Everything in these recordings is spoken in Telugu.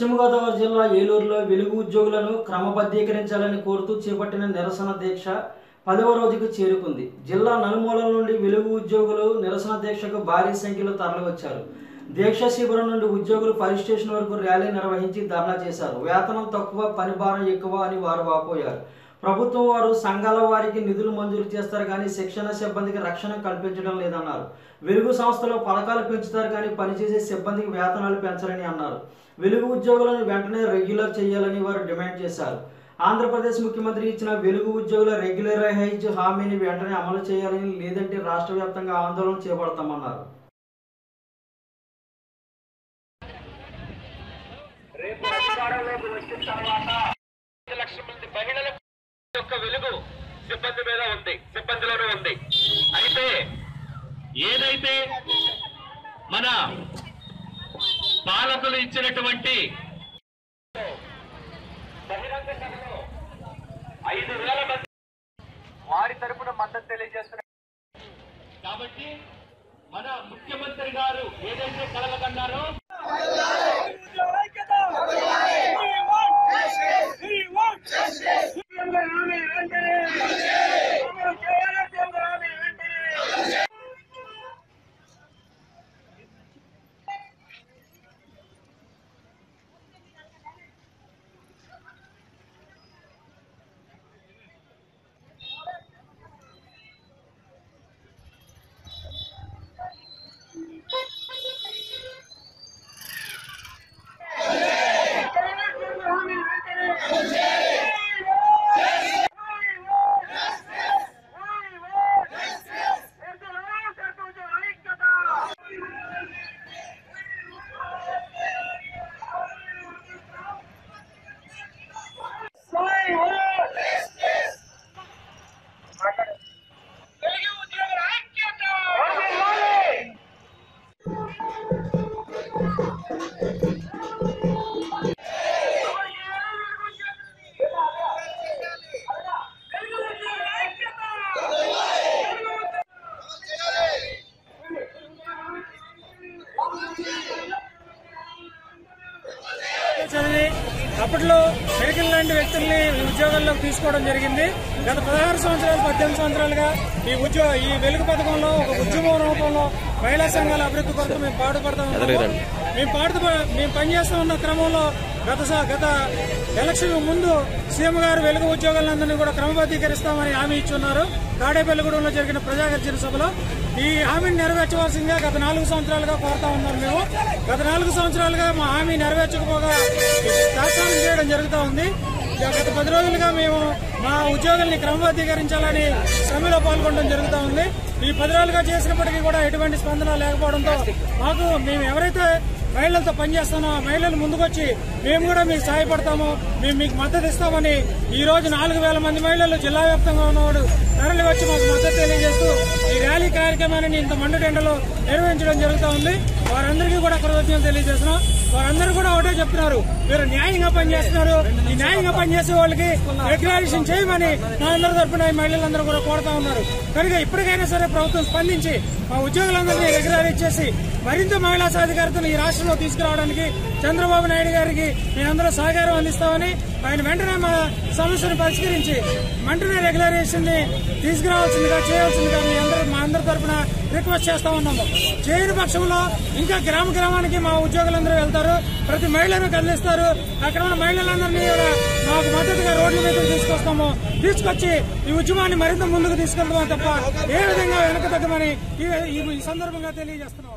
పశ్చిమ గోదావరి జిల్లా ఏలూరులో వెలుగు ఉద్యోగులను క్రమబద్ధీకరించాలని కోరుతూ చేపట్టిన నిరసన దీక్ష పదవ రోజుకు చేరుకుంది జిల్లా నలుమూలల నుండి వెలుగు ఉద్యోగులు నిరసన దీక్షకు భారీ సంఖ్యలో తరలివచ్చారు దీక్ష శిబిరం నుండి ఉద్యోగులు ఫైర్ స్టేషన్ వరకు ర్యాలీ నిర్వహించి ధర్నా చేశారు వేతనం తక్కువ పని భారం ఎక్కువ అని వారు వాపోయారు ప్రభుత్వం వారు సంఘాల వారికి నిధులు మంజూరు చేస్తారు కానీ శిక్షణ సిబ్బందికి రక్షణ కల్పించడం లేదన్నారు వెలుగు సంస్థలో పథకాలు పెంచుతారు కానీ పనిచేసే సిబ్బందికి వేతనాలు పెంచాలని అన్నారు వెలుగు ఉద్యోగులను వెంటనే రెగ్యులర్ చేయాలని వారు డిమాండ్ చేశారు ఆంధ్రప్రదేశ్ ముఖ్యమంత్రి ఇచ్చిన వెలుగు ఉద్యోగుల రెగ్యులరైజ్ హామీని వెంటనే అమలు చేయాలని లేదంటే రాష్ట్ర వ్యాప్తంగా ఆందోళన చేపడతామన్నారు రేపు అధికారంలోకి వచ్చిన తర్వాత ఐదు లక్షల మంది మహిళల యొక్క వెలుగు సిబ్బంది మీద ఉంది సిబ్బందిలోనే ఉంది అయితే ఏదైతే మన పాలకులు ఇచ్చినటువంటి బహిరంగ సభలో ఐదు వేల మంది వారి తరపున మద్దతు తెలియజేస్తున్నారు కాబట్టి మన ముఖ్యమంత్రి గారు ఏదైతే కలగన్నారో చదివి అప్పట్లో మెడికల్ లాంటి వ్యక్తుల్ని ఉద్యోగాల్లోకి తీసుకోవడం జరిగింది గత పదహారు సంవత్సరాలు పద్దెనిమిది సంవత్సరాలుగా ఈ ఉద్యోగ ఈ వెలుగు పథకంలో ఒక ఉద్యమం రూపంలో మహిళా సంఘాల అభివృద్ధి కొరకు మేము పాటుపడతా ఉన్నాము మేము పాటు మేము పనిచేస్తూ ఉన్న క్రమంలో గత స- గత ఎలక్షన్ ముందు సీఎం గారు వెలుగు ఉద్యోగాలందరినీ కూడా క్రమబద్ధీకరిస్తామని హామీ ఇచ్చున్నారు తాడేపల్లిగూడెంలో జరిగిన ప్రజాగర్జన సభలో ఈ హామీని నెరవేర్చవలసిందిగా గత నాలుగు సంవత్సరాలుగా కోరుతా ఉన్నాం మేము గత నాలుగు సంవత్సరాలుగా మా హామీ నెరవేర్చకపోగా తాత్సారం చేయడం జరుగుతూ ఉంది గత పది రోజులుగా మేము మా ఉద్యోగుల్ని క్రమబద్ధీకరించాలని సమ్మెలో పాల్గొనడం జరుగుతూ ఉంది ఈ పది రోజులుగా చేసినప్పటికీ కూడా ఎటువంటి స్పందన లేకపోవడంతో మాకు మేము ఎవరైతే మహిళలతో పనిచేస్తామో ఆ మహిళలు ముందుకొచ్చి మేము కూడా మీకు సహాయపడతాము మేము మీకు మద్దతు ఇస్తామని ఈ రోజు నాలుగు వేల మంది మహిళలు జిల్లా వ్యాప్తంగా ఉన్నవాడు తరలి వచ్చి మాకు మద్దతు తెలియజేస్తూ ఈ ర్యాలీ కార్యక్రమాన్ని ఇంత మండుటెండలో నిర్వహించడం జరుగుతూ ఉంది వారందరికీ కూడా కృతజ్ఞతలు తెలియజేస్తున్నాం వారందరూ కూడా ఒకటే చెప్తున్నారు మీరు న్యాయంగా పనిచేస్తున్నారు ఈ న్యాయంగా పనిచేసే వాళ్ళకి రెగ్యులేషన్ చేయమని మా అందరి తరఫున ఈ మహిళలందరూ కూడా కోరుతా ఉన్నారు కనుక ఇప్పటికైనా సరే ప్రభుత్వం స్పందించి మా ఉద్యోగులందరినీ రెగ్యులరైజ్ చేసి మరింత మహిళా సాధికారతను ఈ రాష్ట్రంలో తీసుకురావడానికి చంద్రబాబు నాయుడు గారికి మేమందరూ సహకారం అందిస్తామని ఆయన వెంటనే మా సమస్యను పరిష్కరించి వెంటనే రెగ్యులరైజేషన్ ని తీసుకురావాల్సిందిగా చేయవలసిందిగా మీ అందరూ మా అందరి తరఫున రిక్వెస్ట్ చేస్తా ఉన్నాము చేయని పక్షంలో ఇంకా గ్రామ గ్రామానికి మా ఉద్యోగులందరూ వెళ్తారు ప్రతి మహిళను కదిలిస్తారు అక్కడ ఉన్న మహిళలందరినీ కూడా మాకు మద్దతుగా రోడ్ల మీద తీసుకొస్తాము తీసుకొచ్చి ఈ ఉద్యమాన్ని మరింత ముందుకు తీసుకెళ్తాము తప్ప ఏ విధంగా వెనక తగ్గమని ఈ- ఈ సందర్భంగా తెలియజేస్తున్నాము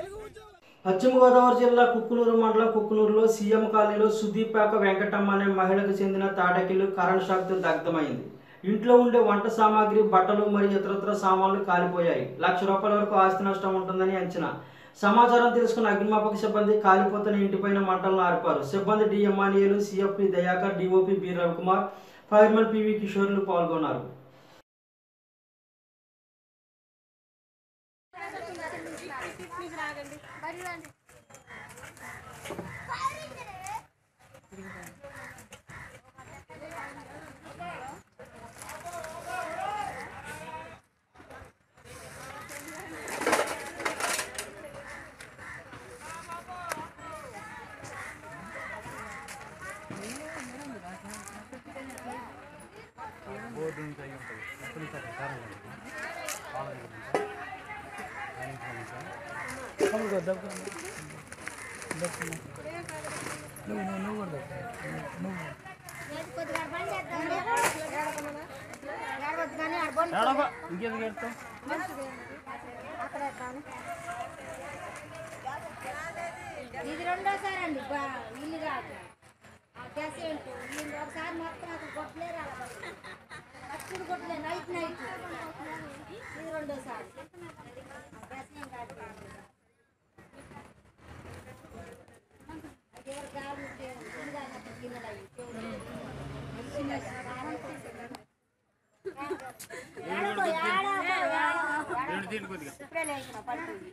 పశ్చిమ గోదావరి జిల్లా కుక్కునూరు మండలం కుక్కునూరులో సీఎం కాలనీలో సుదీపాక వెంకటమ్మ అనే మహిళకు చెందిన తాటకిల్లు కరెంట్ షాక్తో దగ్ధమైంది ఇంట్లో ఉండే వంట సామాగ్రి బట్టలు మరియు ఇతరత్ర సామాన్లు కాలిపోయాయి లక్ష రూపాయల వరకు ఆస్తి నష్టం ఉంటుందని అంచనా సమాచారం తెలుసుకున్న అగ్నిమాపక సిబ్బంది కాలిపోతున్న ఇంటిపైన మంటలను ఆర్పారు సిబ్బంది డిఎంఆనిఏలు CFP Dayakar DOP B Ravikumar fireman PV కిషోర్లు పాల్గొన్నారు ప్లీజ్ రాగండి బరి రండి లేదు, కొద్దిగా ఆడ బంద్ చేద్దాం. ఏడవద్దు కానీ ఆడ బంద్ మంచిది. అక్కడే కానీ. ఇది రెండోసారి అండి బా- ఇల్లు కాదు ఆ గ్యాస్ ఏంటి వీళ్ళు ఒకసారి మొత్తం అక్కడ కొట్టలేరు అలా అప్పుడు కొట్టలే నైట్ నైట్ ఇది రెండోసారి ఆ గ్యాస్ ఏం కాదు అది ఎవరు గాలి ఉంటే ఇల్లు కానప్పుడు గిన్నెలు అయ్యి చిన్న ఏడవకు, ఏడవకు, ఏడవకు. ఇప్పుడే లేచిన పడుతుంది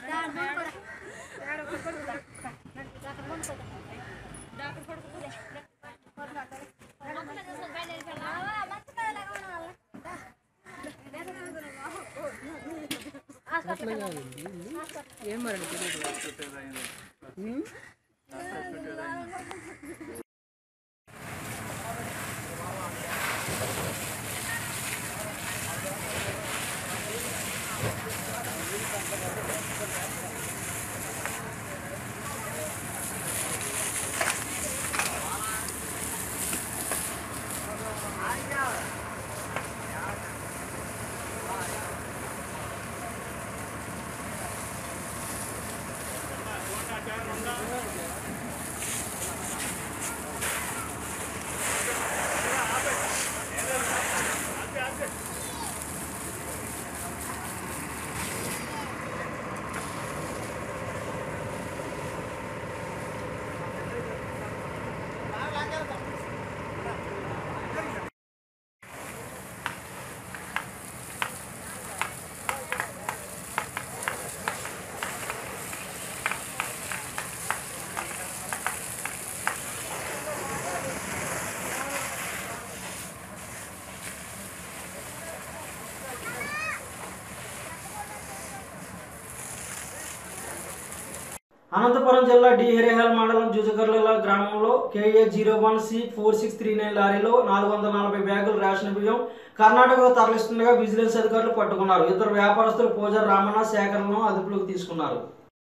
అనంతపురం జిల్లా డి హెరేహల్ మండలం జుజకర్ల గ్రామంలో KA zero one C four six three nine లారీలో నాలుగు వందల నలభై బ్యాగులు రేషన్ బియ్యం కర్ణాటకకు తరలిస్తుండగా విజిలెన్స్ అధికారులు పట్టుకున్నారు ఇద్దరు వ్యాపారస్తులు పూజారి రామన్న శేఖర్లను అదుపులోకి తీసుకున్నారు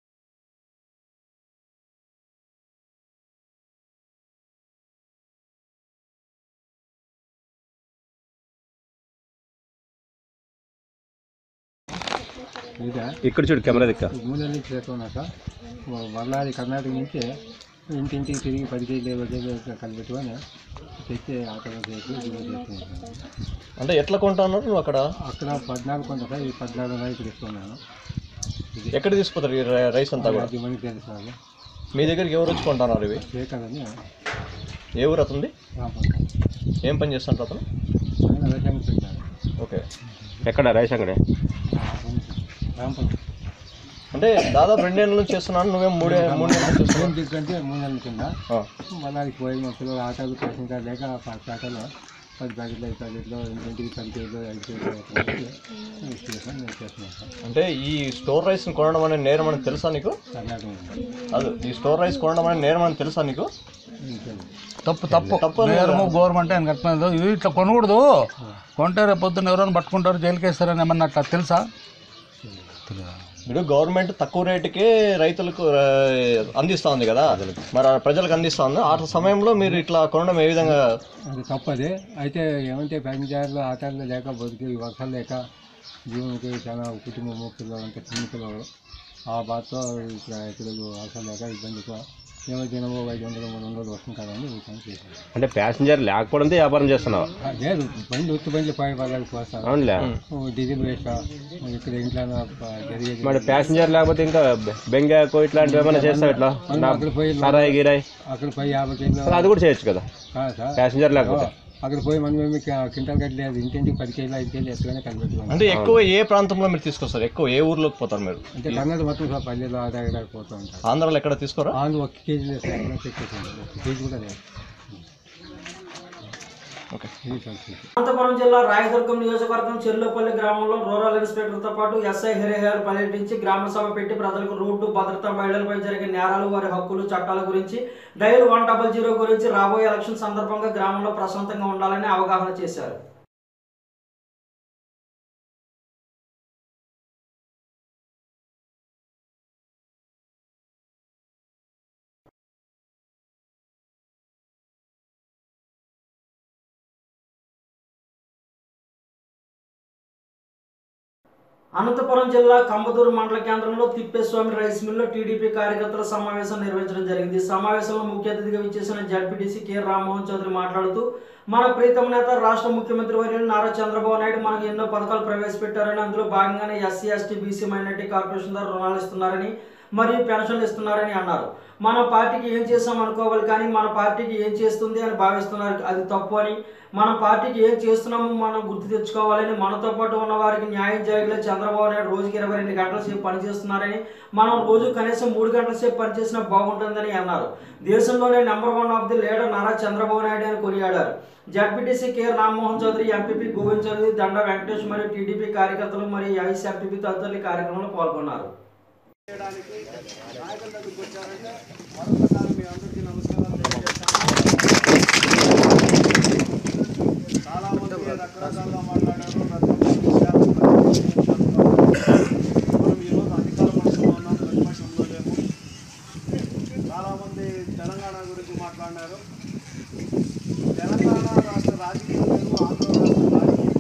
ఇదా ఇక్కడ చూడు కెమెరా దిక్క మూడు నుంచి పెట్టుకున్నాక మళ్ళా అది కర్ణాటక నుంచి ఇంటింటికి తిరిగి పది కేజీలు ఇరవై కేజీలు కలిపెట్టుకొని తెచ్చి ఆటోలో చేసి దిగుబడి చేసుకుంటాను అంటే ఎట్లా కొంటా ఉన్నారు నువ్వు అక్కడ అక్కడ పద్నాలుగు కొంత ఈ పద్నాలుగు రైతులు ఇస్తున్నాను ఎక్కడ తీసుకుపోతారు ఈ రై- రైస్ అంతా కూడా అది మనకి తెలుసు వాళ్ళు మీ దగ్గరికి ఎవరు వచ్చి కొంటున్నారు ఇవి శేఖర్ అని ఏ ఊరు అతనిది రాంపల్లి ఏం పని చేస్తుంటారు అతను ఆయన వ్యవసాయం పెట్టారు ఓకే ఎక్కడ రైస్ అక్కడే రాంపల్లి అంటే దాదాపు రెండేళ్ళ నుంచి చేస్తున్నాను నువ్వేం మూడే మూడు నెలల నుంచి చేస్తున్నావు ఏం దిక్కంటే మూడు నెలల కింద ఆ. మళ్ళీ అది పోయి మా పిల్లలు ఆటోలు పేషన్ కార్డు లేక పది ఆటోలో పది ప్యాకెట్లు ఐదు ప్యాకెట్లు ఇంటింటికి పది కేజీలు ఐదు కేజీలు చేసిన నేను చేస్తున్నాను అంటే ఈ స్టోర్ రైస్ కొనడం అనేది నేరం అని తెలుసా నీకు కర్ణాటక ఉంది. అది ఈ స్టోర్ రైస్ కొనడం అనేది నేరం అని తెలుసా నీకు ఇంకేం. తప్పు తప్పు తప్పు అని నేరము గవర్నమెంట్ ఆయన కట్టలేదు ఇవి ఇట్లా కొనకూడదు కొంటే రేపు పొద్దున్న ఎవరైనా పట్టుకుంటారు జైలుకి వేస్తారని ఏమన్నా అట్లా తెలుసా తెలియదా? ఇప్పుడు గవర్నమెంట్ తక్కువ రేటుకే రైతులకు ఆ, అందిస్తా ఉంది కదా మరి ఆ ప్రజలకు అందిస్తా ఉంది ఆ సమయంలో మీరు ఇట్లా కొనడం ఏ విధంగా అది తప్పది అయితే ఏమంటే ప్యాసింజర్లు ఆటోలు లేక బతికి ఈ వర్షాలు లేక జీవనకి చాలా కుటుంబం పిల్లలు అంటే చిన్న పిల్లలు ఆ బాధతో ఇక్కడ ఇక్కడ వర్షాలు లేక ఇబ్బందిగా ఏమైతే ఐదు వందలు మూడు వందలు వస్తుంది కదండి ఈ పని చేశాను అంటే ప్యాసింజర్ లేకపోవడంతో వ్యాపారం చేస్తున్నావు ఆ, లేదు బండి ఉత్తి బండ్లు పోయి వాళ్ళకి పోస్తారు అవునులే డీజిల్ వేస్ట్ ఇక్కడ ఇంట్లో జరిగేది మరి ప్యాసింజర్ లేకపోతే ఇంకా బెంగాకో ఇట్లాంటివి ఏమైనా చేస్తావు ఇట్లా అక్కడ పోయి సరాయి గిరాయి అక్కడ పోయి యాభై కేజీలు అది కూడా చేయొచ్చు కదా కాదు సార్ ప్యాసింజర్ లేకపోతే అక్కడ పోయి మనం ఏమి కింటాలు కట్టలేదు ఇంటింటికి పది కేజీలు ఐదు కేజీలు ఎత్తుగానే కలిపెట్టుకున్నాం అంటే ఎక్కువ ఏ ప్రాంతంలో మీరు తీసుకొస్తారు ఎక్కువ ఏ ఊర్లోకి పోతారు మీరు అంటే కన్నడ మొత్తం సార్ పల్లెలు ఆదా ఇక్కడ పోతూ ఉంటారు ఆంధ్రాలో ఎక్కడ తీసుకోరా ఆంధ్ర ఒక కేజీ లేదు సార్ ఎక్కడ చెక్కేసింది ఒక కేజీ కూడా లేదు ఓకే ఇది పరిస్థితి అనంతపురం జిల్లా రాయదుర్గం నియోజకవర్గం చెర్లోపల్లి గ్రామంలో రూరల్ ఇన్స్పెక్టర్తో పాటు ఎస్ఐ హరిహర్ పర్యటించి గ్రామ సభ పెట్టి ప్రజలకు రోడ్డు భద్రత మహిళలపై జరిగే నేరాలు వారి హక్కులు చట్టాల గురించి డైల్ వన్ డబల్ జీరో గురించి రాబోయే ఎలక్షన్ సందర్భంగా గ్రామంలో ప్రశాంతంగా ఉండాలని అవగాహన చేశారు అనంతపురం జిల్లా కంబదూరు మండల కేంద్రంలో తిప్పేస్వామి రైస్ మిల్లో టీడీపీ కార్యకర్తల సమావేశం నిర్వహించడం జరిగింది ఈ సమావేశంలో ముఖ్య అతిథిగా విచ్చేసిన జడ్పీటీసీ కె రామ్మోహన్ చౌదరి మాట్లాడుతూ మన ప్రీతమ నేత రాష్ట్ర ముఖ్యమంత్రి వర్యులు నారా చంద్రబాబు నాయుడు మనకు ఎన్నో పథకాలు ప్రవేశపెట్టారని అందులో భాగంగానే SC ST BC minority corporation ద్వారా రుణాలు ఇస్తున్నారని మరియు పెన్షన్లు ఇస్తున్నారని అన్నారు మన పార్టీకి ఏం చేసాం అనుకోవాలి కానీ మన పార్టీకి ఏం చేస్తుంది అని భావిస్తున్నారు అది తప్పు అని మన పార్టీకి ఏం చేస్తున్నామో మనం గుర్తు తెచ్చుకోవాలని మనతో పాటు ఉన్న వారికి న్యాయం జరిగేలా చంద్రబాబు నాయుడు రోజుకి ఇరవై రెండు గంటల సేపు పనిచేస్తున్నారని మనం రోజు కనీసం మూడు గంటల సేపు పనిచేసినా బాగుంటుందని అన్నారు దేశంలోనే number one of the leader Nara Chandrababu Naidu అని కొనియాడారు ZPTC K Rammohan Chowdary MPP Govind Chowdary Danda Venkatesh మరియు టీడీపీ కార్యకర్తలు మరియు ఐసీఆర్టీపీ తదితరులు ఈ కార్యక్రమంలో పాల్గొన్నారు చేయడానికి నాయకుల దగ్గరికి వచ్చారంటే మరొకసారి మీ అందరికీ నమస్కారాలు తెలియజేస్తాను చాలా మంది రకరకాలుగా మాట్లాడారు రకరకాల విషయాలు మనం ఈరోజు అధికార పక్షంలో ఉన్నాం ప్రతిపక్షంలో లేము చాలా మంది తెలంగాణ గురించి మాట్లాడినారు తెలంగాణ రాష్ట్ర రాజకీయం వేరు ఆంధ్ర రాష్ట్ర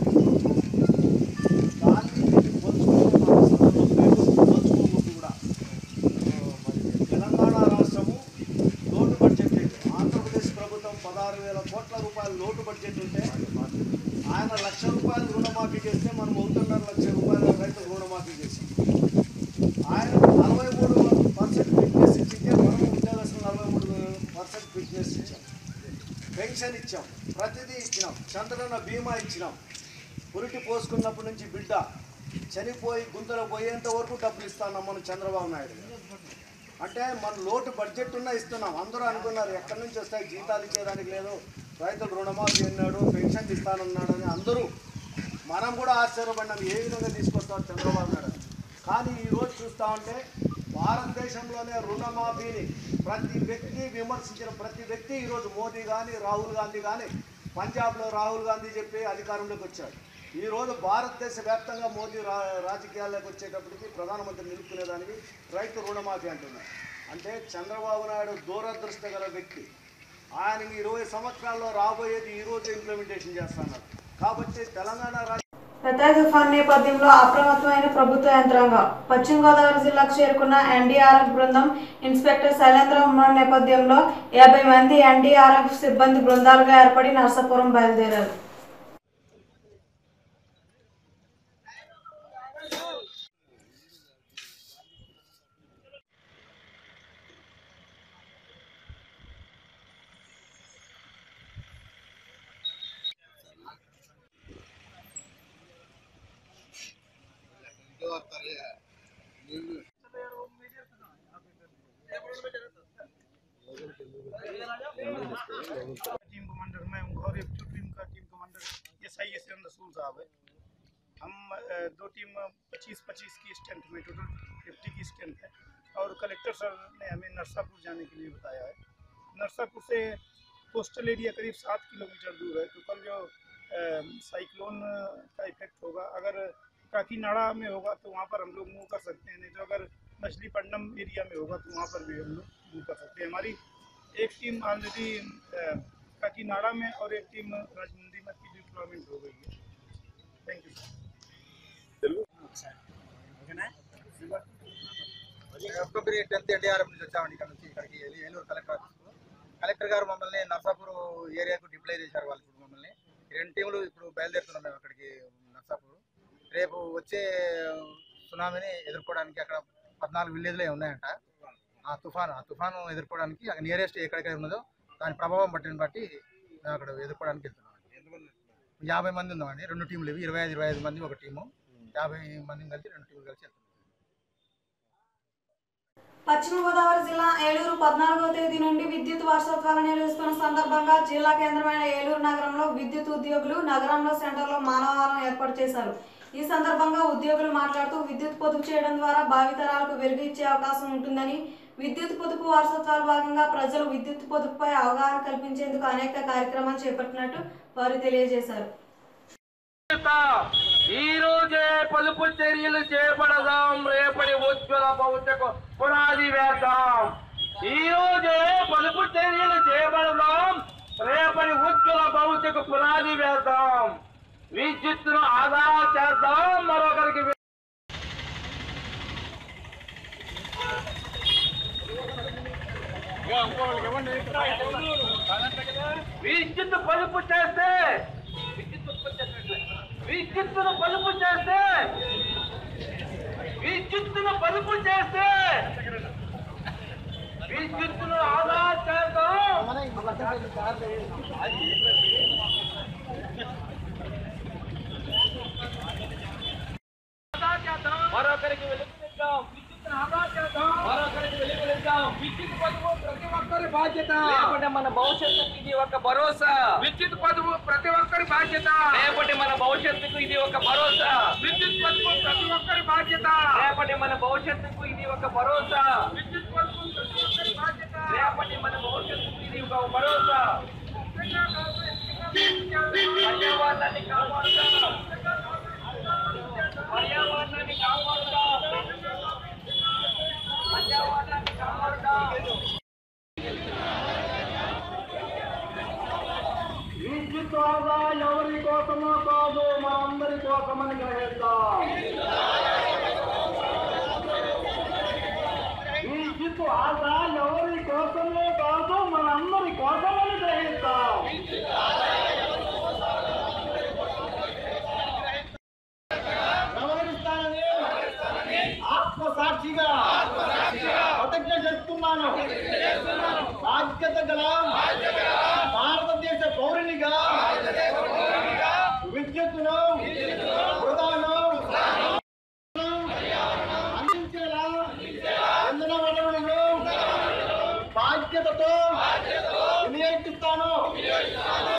రాజకీయం దాన్ని పోల్చుకుంటే మన సందర్భం లేదు పోల్చుకోకూడదు కూడా తెలంగాణ రాష్ట్రము లోటు బడ్జెట్ ఆంధ్రప్రదేశ్ ప్రభుత్వం పదహారు వేల కోట్ల రూపాయల లోటు బడ్జెట్ ఉంటే ఆయన లక్ష రూపాయలు రుణమాఫీ చేస్తే మనం ఒకటిన్నర లక్ష రూపాయల రైతులు రుణమాఫీ చేసాం ఆయన నలభై మూడు పర్సెంట్ ఫిట్నెస్ ఇచ్చింటే మనం ఉద్యోగస్తులు నలభై మూడు పర్సెంట్ ఫిట్నెస్ ఇచ్చాం పెన్షన్ ఇచ్చాం ప్రతిదీ ఇచ్చినాం చంద్రన్న బీమా ఇచ్చినాం పురిటి పోసుకున్నప్పటి నుంచి బిడ్డ చనిపోయి గుంతలో పోయేంత వరకు డబ్బులు ఇస్తాను మనం చంద్రబాబు నాయుడు గారు. అంటే మన లోటు బడ్జెట్ ఉన్నా ఇస్తున్నాం అందరూ అనుకున్నారు ఎక్కడి నుంచి వస్తాయి జీతాలు ఇచ్చేదానికి లేదు రైతులు రుణమాఫీ అన్నాడు పెన్షన్ ఇస్తానన్నాడు అని అందరూ మనం కూడా ఆశ్చర్యపడినాం ఏ విధంగా తీసుకొస్తారు చంద్రబాబు నాయుడు అని. కానీ ఈరోజు చూస్తూ ఉంటే భారతదేశంలోనే రుణమాఫీని ప్రతి వ్యక్తి విమర్శించిన ప్రతి వ్యక్తి ఈరోజు మోదీ కానీ రాహుల్ గాంధీ కానీ పంజాబ్లో రాహుల్ గాంధీ చెప్పి అధికారంలోకి వచ్చాడు ఈరోజు భారతదేశ వ్యాప్తంగా మోదీ రా రాజకీయాల్లోకి వచ్చేటప్పటికి ప్రధానమంత్రి నిలుపుకునేదానికి రైతు రుణమాఫీ అంటున్నారు అంటే చంద్రబాబు నాయుడు దూరదృష్టి గల వ్యక్తి ఆయనకి ఇరవై సంవత్సరాల్లో రాబోయేది ఈ రోజు ఇంప్లిమెంటేషన్ చేస్తున్నారు కాబట్టి తెలంగాణ రాష్ట్ర పెద్ద తుఫాన్ నేపథ్యంలో అప్రమత్తమైన ప్రభుత్వ యంత్రాంగం పశ్చిమ గోదావరి జిల్లాకు చేరుకున్న ఎన్డీఆర్ఎఫ్ బృందం ఇన్స్పెక్టర్ శైలేంద్ర ఉన్న నేపథ్యంలో యాభై మంది ఎన్డీఆర్ఎఫ్ సిబ్బంది బృందాలుగా ఏర్పడి నర్సాపురం బయలుదేరారు टीम कमांडर मैं हूँ और एक टू टीम का team commander S I S M Rasool साहब है हम अ, दो टीम पच्चीस पच्चीस की स्ट्रेंथ में टोटल फिफ्टी की स्ट्रेंथ है और कलेक्टर सर ने हमें नरसापुर जाने के लिए बताया है नरसापुर से कोस्टल एरिया करीब सात किलोमीटर दूर है तो कल जो अ, साइक्लोन का इफेक्ट होगा अगर काकीनाड़ा में होगा तो वहाँ पर हम लोग मूव कर सकते हैं नहीं तो अगर मछलीपट्टनम एरिया में होगा तो वहाँ पर भी हम लोग मूव कर सकते हैं हमारी एक टीम ऑलरेडी काकीनाड़ा में और एक टीम राजमुंदी में की डिप्लॉयमेंट हो गई है thank you February tenth NDRF నుంచి వచ్చామండి ఇక్కడ నుంచి ఇక్కడికి వెళ్ళి ఏలూరు కలెక్టర్ ఆఫీస్కు. కలెక్టర్ గారు మమ్మల్ని నర్సాపూర్ ఏరియాకు డిప్లై చేశారు వాళ్ళు ఇప్పుడు మమ్మల్ని ఈ రెండు టీములు ఇప్పుడు బయలుదేరుతున్నాం మేము అక్కడికి నర్సాపూర్ రేపు వచ్చే సునామీని ఎదుర్కోవడానికి అక్కడ పద్నాలుగు విలేజ్లే ఉన్నాయంట ఆ తుఫాను ఆ తుఫాను ఎదుర్కోవడానికి అక్కడ నియరెస్ట్ ఎక్కడెక్కడ ఉన్నదో దాని ప్రభావం బట్టిని బట్టి మేము అక్కడ ఎదుర్కోవడానికి వెళ్తున్నాం యాభై మంది ఉన్నామండి రెండు టీంలు ఇవి ఇరవై ఐదు ఇరవై ఐదు మంది ఒక టీము యాభై మందిని కలిసి రెండు టీంలు కలిసి వెళ్తున్నాం పశ్చిమ గోదావరి జిల్లా ఏలూరు పద్నాలుగవ తేదీ నుండి విద్యుత్ వార్షోత్సవాలు నిర్వహిస్తున్న సందర్భంగా జిల్లా కేంద్రమైన ఏలూరు నగరంలో విద్యుత్ ఉద్యోగులు నగరంలో సెంటర్లో మానవారం ఏర్పాటు చేశారు ఈ సందర్భంగా ఉద్యోగులు మాట్లాడుతూ విద్యుత్ పొదుపు చేయడం ద్వారా భావితరాలకు వెలుగు ఇచ్చే అవకాశం ఉంటుందని విద్యుత్ పొదుపు వార్షోత్సవాల భాగంగా ప్రజలు విద్యుత్ పొదుపుపై అవగాహన కల్పించేందుకు అనేక కార్యక్రమాలు చేపట్టినట్టు వారు తెలియజేశారు ఈ రోజే పొదుపు చర్యలు చేపడదాం రేపటి ఉజ్వల భవిష్యత్తు పునాది వేద్దాం ఈ రోజే పొదుపు చర్యలు చేపడదాం రేపటి ఉజ్వల భవిష్యత్తు పునాది వేద్దాం విద్యుత్తును ఆదా చేద్దాం మరొకరికి విద్యుత్ పొదుపు చేస్తే విద్యుత్ ఉత్పత్తి చేసినట్లే. విద్యుత్తును పొదుపు చేస్తే విద్యుత్తును పొదుపు చేస్తే విద్యుత్తును ఆదా చేద్దాం మరొకరికి వెలుగునిద్దాం విద్యుత్తును ఆదా చేద్దాం మరొకరికి వెలుగునిద్దాం విద్యుత్ పొదుపు ప్రతి ఒక్కరి బాధ్యత లేకుంటే మన భవిష్యత్తుకు ఇది ఒక భరోసా విద్యుత్ పొదుపు ప్రతి ఒక్కరి బాధ్యత రేపటి మన భవిష్యత్తుకు ఇది ఒక భరోసా విద్యుత్ పొదుపు ప్రతి ఒక్కరి బాధ్యత రేపటి మన భవిష్యత్తుకు ఇది ఒక భరోసా విద్యుత్ పొదుపు ప్రతి ఒక్కరి బాధ్యత రేపటి మన భవిష్యత్తుకు ఇది ఒక భరోసా పర్యావరణాన్ని కాపాడుతాం పర్యావరణాన్ని కాపాడుతాం పర్యావరణాన్ని కాపాడుతాం విద్యుత్ ఆదా ఎవరి కోసమో కాదు మనందరి కోసమని గ్రహిస్తాం విద్యుత్ ఆదా ఎవరి కోసమో కాదు మనందరి కోసమని గ్రహిస్తాం వ్యవహరిస్తానని ఆత్మసాక్షిగా ప్రతిజ్ఞ చేస్తున్నాను బాధ్యత గల భారతదేశ పౌరునిగా విద్యుత్తును వృధాను అందించేలా ఇంధన వనరులను బాధ్యతతో వినియోగిస్తాను